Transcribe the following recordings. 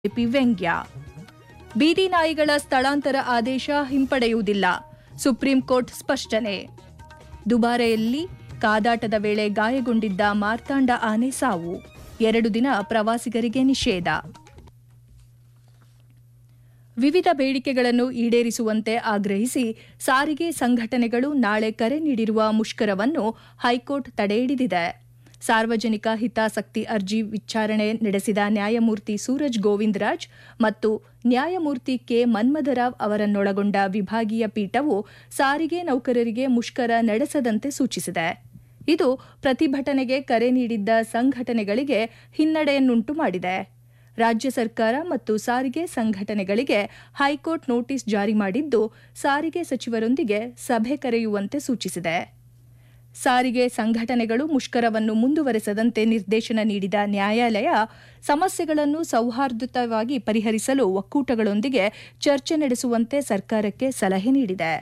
BJP ವ್ಯಂಗ್ಯ ಬೀದಿ ನಾಯಿಗಳ ಸ್ಥಳಾಂತರ ಆದೇಶ ಹಿಂಪಡೆಯುವುದಿಲ್ಲ ಸುಪ್ರೀಂ ಕೋರ್ಟ್ ಸ್ಪಷ್ಟನೆ ದುಬಾರೆಯಲ್ಲಿ ಕಾದಾಟದ ವೇಳೆ ಗಾಯಗೊಂಡಿದ್ದ ಮಾರ್ತಾಂಡ ಆನೆ ಸಾವು ಎರಡು ದಿನ ಪ್ರವಾಸಿಗರಿಗೆ ನಿಷೇಧ ವಿವಿಧ ಬೇಡಿಕೆಗಳನ್ನು ಈಡೇರಿಸುವಂತೆ ಆಗ್ರಹಿಸಿ ಸಾರಿಗೆ ಸಂಘಟನೆಗಳು ನಾಳೆ ಕರೆ ನೀಡಿರುವ ಮುಷ್ಕರವನ್ನು ಹೈಕೋರ್ಟ್ ತಡೆಹಿಡಿದಿದೆ ಸಾರ್ವಜನಿಕ ಹಿತಾಸಕ್ತಿ ಅರ್ಜಿ ವಿಚಾರಣೆ ನಡೆಸಿದ ನ್ಯಾಯಮೂರ್ತಿ ಸೂರಜ್ ಗೋವಿಂದರಾಜ್ ಮತ್ತು ನ್ಯಾಯಮೂರ್ತಿ ಕೆ ಮನ್ಮಥರಾವ್ ಅವರನ್ನೊಳಗೊಂಡ ವಿಭಾಗೀಯ ಪೀಠವು ಸಾರಿಗೆ ನೌಕರರಿಗೆ ಮುಷ್ಕರ ನಡೆಸದಂತೆ ಸೂಚಿಸಿದೆ ಇದು ಪ್ರತಿಭಟನೆಗೆ ಕರೆ ನೀಡಿದ್ದ ಸಂಘಟನೆಗಳಿಗೆ ಹಿನ್ನಡೆಯನ್ನುಂಟು ಮಾಡಿದೆ ರಾಜ್ಯ ಸರ್ಕಾರ ಮತ್ತು ಸಾರಿಗೆ ಸಂಘಟನೆಗಳಿಗೆ ಹೈಕೋರ್ಟ್ ನೋಟಿಸ್ ಜಾರಿ ಮಾಡಿದ್ದು ಸಾರಿಗೆ ಸಚಿವರೊಂದಿಗೆ ಸಭೆ ಕರೆಯುವಂತೆ ಸೂಚಿಸಿದೆ ಸಾರಿಗೆ ಸಂಘಟನೆಗಳು ಮುಷ್ಕರವನ್ನು ಮುಂದುವರೆಸದಂತೆ ನಿರ್ದೇಶನ ನೀಡಿದ ನ್ಯಾಯಾಲಯ ಸಮಸ್ಯೆಗಳನ್ನು ಸೌಹಾರ್ದಯುತವಾಗಿ ಪರಿಹರಿಸಲು ಒಕ್ಕೂಟಗಳೊಂದಿಗೆ ಚರ್ಚೆ ನಡೆಸುವಂತೆ ಸರ್ಕಾರಕ್ಕೆ ಸಲಹೆ ನೀಡಿದೆ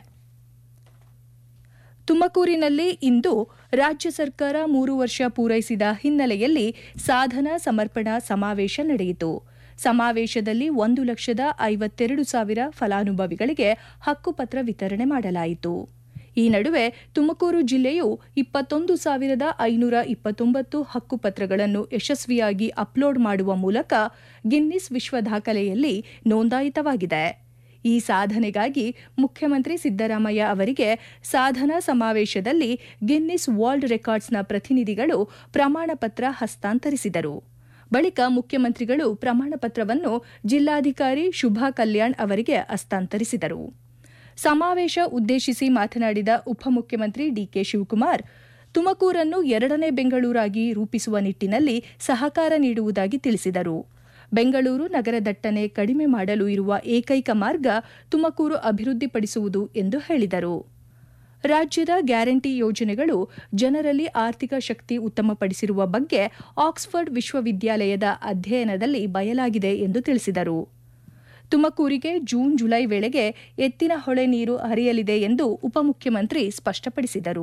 ತುಮಕೂರಿನಲ್ಲಿ ಇಂದು ರಾಜ್ಯ ಸರ್ಕಾರ ಮೂರು ವರ್ಷ ಪೂರೈಸಿದ ಹಿನ್ನೆಲೆಯಲ್ಲಿ ಸಾಧನಾ ಸಮರ್ಪಣಾ ಸಮಾವೇಶ ನಡೆಯಿತು ಸಮಾವೇಶದಲ್ಲಿ ಒಂದು ಲಕ್ಷದ ಐವತ್ತೆರಡು ಸಾವಿರ ಫಲಾನುಭವಿಗಳಿಗೆ ಹಕ್ಕುಪತ್ರ ವಿತರಣೆ ಮಾಡಲಾಯಿತು ಈ ನಡುವೆ ತುಮಕೂರು ಜಿಲ್ಲೆಯು ಇಪ್ಪತ್ತೊಂದು ಸಾವಿರದ ಐನೂರ ಇಪ್ಪತ್ತೊಂಬತ್ತು ಹಕ್ಕುಪತ್ರಗಳನ್ನು ಯಶಸ್ವಿಯಾಗಿ ಅಪ್ಲೋಡ್ ಮಾಡುವ ಮೂಲಕ ಗಿನ್ನಿಸ್ ವಿಶ್ವ ದಾಖಲೆಯಲ್ಲಿ ನೋಂದಾಯಿತವಾಗಿದೆ ಈ ಸಾಧನೆಗಾಗಿ ಮುಖ್ಯಮಂತ್ರಿ ಸಿದ್ದರಾಮಯ್ಯ ಅವರಿಗೆ ಸಾಧನಾ ಸಮಾವೇಶದಲ್ಲಿ ಗಿನ್ನಿಸ್ ವರ್ಲ್ಡ್ ರೆಕಾರ್ಡ್ಸ್ನ ಪ್ರತಿನಿಧಿಗಳು ಪ್ರಮಾಣ ಪತ್ರ ಹಸ್ತಾಂತರಿಸಿದರು ಬಳಿಕ ಮುಖ್ಯಮಂತ್ರಿಗಳು ಪ್ರಮಾಣ ಪತ್ರವನ್ನು ಜಿಲ್ಲಾಧಿಕಾರಿ ಶುಭಾ ಕಲ್ಯಾಣ್ ಅವರಿಗೆ ಹಸ್ತಾಂತರಿಸಿದರು ಸಮಾವೇಶ ಉದ್ದೇಶಿಸಿ ಮಾತನಾಡಿದ ಉಪಮುಖ್ಯಮಂತ್ರಿ ಡಿಕೆ ಶಿವಕುಮಾರ್ ತುಮಕೂರನ್ನು ಎರಡನೇ ಬೆಂಗಳೂರಾಗಿ ರೂಪಿಸುವ ನಿಟ್ಟಿನಲ್ಲಿ ಸಹಕಾರ ನೀಡುವುದಾಗಿ ತಿಳಿಸಿದರು ಬೆಂಗಳೂರು ನಗರ ದಟ್ಟಣೆ ಕಡಿಮೆ ಮಾಡಲು ಇರುವ ಏಕೈಕ ಮಾರ್ಗ ತುಮಕೂರು ಅಭಿವೃದ್ಧಿಪಡಿಸುವುದು ಎಂದು ಹೇಳಿದರು ರಾಜ್ಯದ ಗ್ಯಾರಂಟಿ ಯೋಜನೆಗಳು ಜನರಲ್ಲಿ ಆರ್ಥಿಕ ಶಕ್ತಿ ಉತ್ತಮಪಡಿಸಿರುವ ಬಗ್ಗೆ ಆಕ್ಸ್ಫರ್ಡ್ ವಿಶ್ವವಿದ್ಯಾಲಯದ ಅಧ್ಯಯನದಲ್ಲಿ ಬಯಲಾಗಿದೆ ಎಂದು ತಿಳಿಸಿದರು ತುಮಕೂರಿಗೆ ಜೂನ್ ಜುಲೈ ವೇಳೆಗೆ ಎತ್ತಿನ ಹೊಳೆ ನೀರು ಹರಿಯಲಿದೆ ಎಂದು ಉಪಮುಖ್ಯಮಂತ್ರಿ ಸ್ಪಷ್ಟಪಡಿಸಿದರು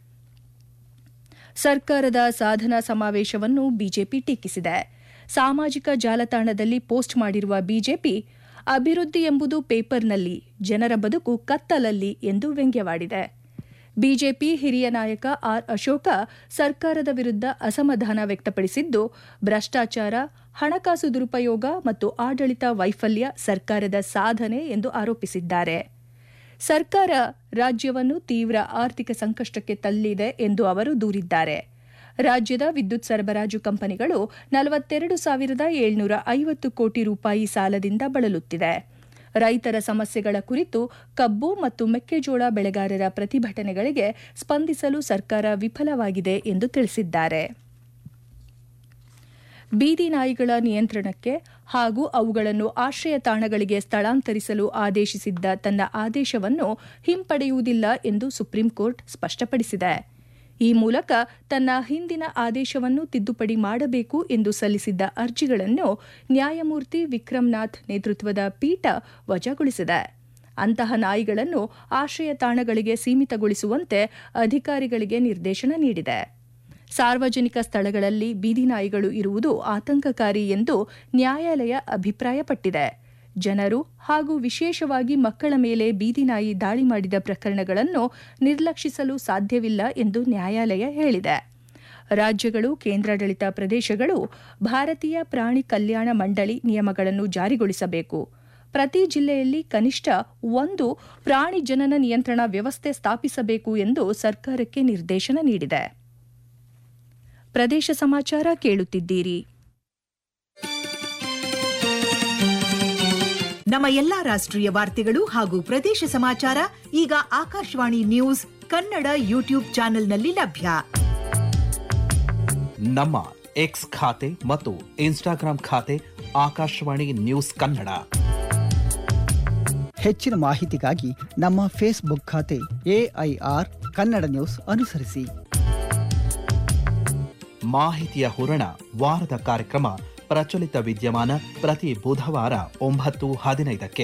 ಸರ್ಕಾರದ ಸಾಧನಾ ಸಮಾವೇಶವನ್ನು ಬಿಜೆಪಿ ಟೀಕಿಸಿದೆ ಸಾಮಾಜಿಕ ಜಾಲತಾಣದಲ್ಲಿ ಪೋಸ್ಟ್ ಮಾಡಿರುವ ಬಿಜೆಪಿ ಅಭಿವೃದ್ಧಿ ಎಂಬುದು ಪೇಪರ್ನಲ್ಲಿ ಜನರ ಬದುಕು ಕತ್ತಲಲ್ಲಿ ಎಂದು ವ್ಯಂಗ್ಯವಾಡಿದೆ ಬಿಜೆಪಿ ಹಿರಿಯ ನಾಯಕ ಆರ್ ಅಶೋಕ ಸರ್ಕಾರದ ವಿರುದ್ಧ ಅಸಮಾಧಾನ ವ್ಯಕ್ತಪಡಿಸಿದ್ದು ಭ್ರಷ್ಟಾಚಾರ ಹಣಕಾಸು ದುರುಪಯೋಗ ಮತ್ತು ಆಡಳಿತ ವೈಫಲ್ಯ ಸರ್ಕಾರದ ಸಾಧನೆ ಎಂದು ಆರೋಪಿಸಿದ್ದಾರೆ ಸರ್ಕಾರ ರಾಜ್ಯವನ್ನು ತೀವ್ರ ಆರ್ಥಿಕ ಸಂಕಷ್ಟಕ್ಕೆ ತಳ್ಳಿದೆ ಎಂದು ಅವರು ದೂರಿದ್ದಾರೆ ರಾಜ್ಯದ ವಿದ್ಯುತ್ ಸರಬರಾಜು ಕಂಪನಿಗಳು ನಲವತ್ತೆರಡು ಸಾವಿರದ ಏಳ್ನೂರ ಐವತ್ತು ಕೋಟಿ ರೂಪಾಯಿ ಸಾಲದಿಂದ ಬಳಲುತ್ತಿದೆ ರೈತರ ಸಮಸ್ಯೆಗಳ ಕುರಿತು ಕಬ್ಬು ಮತ್ತು ಮೆಕ್ಕೆಜೋಳ ಬೆಳೆಗಾರರ ಪ್ರತಿಭಟನೆಗಳಿಗೆ ಸ್ಪಂದಿಸಲು ಸರ್ಕಾರ ವಿಫಲವಾಗಿದೆ ಎಂದು ತಿಳಿಸಿದ್ದಾರೆ ಬೀದಿ ನಾಯಿಗಳ ನಿಯಂತ್ರಣಕ್ಕೆ ಹಾಗೂ ಅವುಗಳನ್ನು ಆಶ್ರಯ ತಾಣಗಳಿಗೆ ಸ್ಥಳಾಂತರಿಸಲು ಆದೇಶಿಸಿದ್ದ ತನ್ನ ಆದೇಶವನ್ನು ಹಿಂಪಡೆಯುವುದಿಲ್ಲ ಎಂದು ಸುಪ್ರೀಂ ಕೋರ್ಟ್ ಸ್ಪಷ್ಟಪಡಿಸಿದೆ ಈ ಮೂಲಕ ತನ್ನ ಹಿಂದಿನ ಆದೇಶವನ್ನು ತಿದ್ದುಪಡಿ ಮಾಡಬೇಕು ಎಂದು ಸಲ್ಲಿಸಿದ್ದ ಅರ್ಜಿಗಳನ್ನು ನ್ಯಾಯಮೂರ್ತಿ ವಿಕ್ರಮ್ನಾಥ್ ನೇತೃತ್ವದ ಪೀಠ ವಜಾಗೊಳಿಸಿದೆ ಅಂತಹ ನಾಯಿಗಳನ್ನು ಆಶ್ರಯ ತಾಣಗಳಿಗೆ ಸೀಮಿತಗೊಳಿಸುವಂತೆ ಅಧಿಕಾರಿಗಳಿಗೆ ನಿರ್ದೇಶನ ನೀಡಿದೆ ಸಾರ್ವಜನಿಕ ಸ್ಥಳಗಳಲ್ಲಿ ಬೀದಿ ನಾಯಿಗಳು ಇರುವುದು ಆತಂಕಕಾರಿ ಎಂದು ನ್ಯಾಯಾಲಯ ಅಭಿಪ್ರಾಯಪಟ್ಟಿದೆ ಜನರು ಹಾಗೂ ವಿಶೇಷವಾಗಿ ಮಕ್ಕಳ ಮೇಲೆ ಬೀದಿ ನಾಯಿ ದಾಳಿ ಮಾಡಿದ ಪ್ರಕರಣಗಳನ್ನು ನಿರ್ಲಕ್ಷಿಸಲು ಸಾಧ್ಯವಿಲ್ಲ ಎಂದು ನ್ಯಾಯಾಲಯ ಹೇಳಿದೆ ರಾಜ್ಯಗಳು ಕೇಂದ್ರಾಡಳಿತ ಪ್ರದೇಶಗಳು ಭಾರತೀಯ ಪ್ರಾಣಿ ಕಲ್ಯಾಣ ಮಂಡಳಿ ನಿಯಮಗಳನ್ನು ಜಾರಿಗೊಳಿಸಬೇಕು ಪ್ರತಿ ಜಿಲ್ಲೆಯಲ್ಲಿ ಕನಿಷ್ಠ ಒಂದು ಪ್ರಾಣಿ ಜನನ ನಿಯಂತ್ರಣ ವ್ಯವಸ್ಥೆ ಸ್ಥಾಪಿಸಬೇಕು ಎಂದು ಸರ್ಕಾರಕ್ಕೆ ನಿರ್ದೇಶನ ನೀಡಿದೆ ಪ್ರದೇಶ ಸಮಾಚಾರ ಕೇಳುತ್ತಿದ್ದೀರಿ ನಮ್ಮ ಎಲ್ಲಾ ರಾಷ್ಟ್ರೀಯ ವಾರ್ತೆಗಳು ಹಾಗೂ ಪ್ರದೇಶ ಸಮಾಚಾರ ಈಗ ಆಕಾಶವಾಣಿ ನ್ಯೂಸ್ ಕನ್ನಡ ಯೂಟ್ಯೂಬ್ ಚಾನೆಲ್ನಲ್ಲಿ ಲಭ್ಯ ನಮ್ಮ ಎಕ್ಸ್ ಖಾತೆ ಮತ್ತು ಇನ್ಸ್ಟಾಗ್ರಾಂ ಖಾತೆ ಆಕಾಶವಾಣಿ ನ್ಯೂಸ್ ಕನ್ನಡ ಹೆಚ್ಚಿನ ಮಾಹಿತಿಗಾಗಿ ನಮ್ಮ ಫೇಸ್ಬುಕ್ ಖಾತೆ ಎಐಆರ್ ಕನ್ನಡ ನ್ಯೂಸ್ ಅನುಸರಿಸಿ ಮಾಹಿತಿಯ ಹೂರಣ ವಾರದ ಕಾರ್ಯಕ್ರಮ ಪ್ರಚಲಿತ ವಿದ್ಯಮಾನ ಪ್ರತಿ ಬುಧವಾರ ಒಂಬತ್ತು ಹದಿನೈದಕ್ಕೆ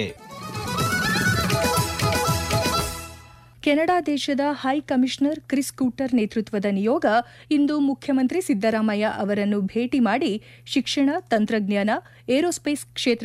ಕೆನಡಾ ದೇಶದ ಹೈ ಕಮಿಷನರ್ ಕ್ರಿಸ್ ಕೂಟರ್ ನೇತೃತ್ವದ ನಿಯೋಗ ಇಂದು ಮುಖ್ಯಮಂತ್ರಿ ಸಿದ್ದರಾಮಯ್ಯ ಅವರನ್ನು ಭೇಟಿ ಮಾಡಿ ಶಿಕ್ಷಣ ತಂತ್ರಜ್ಞಾನ ಏರೋಸ್ಪೇಸ್ ಕ್ಷೇತ್ರ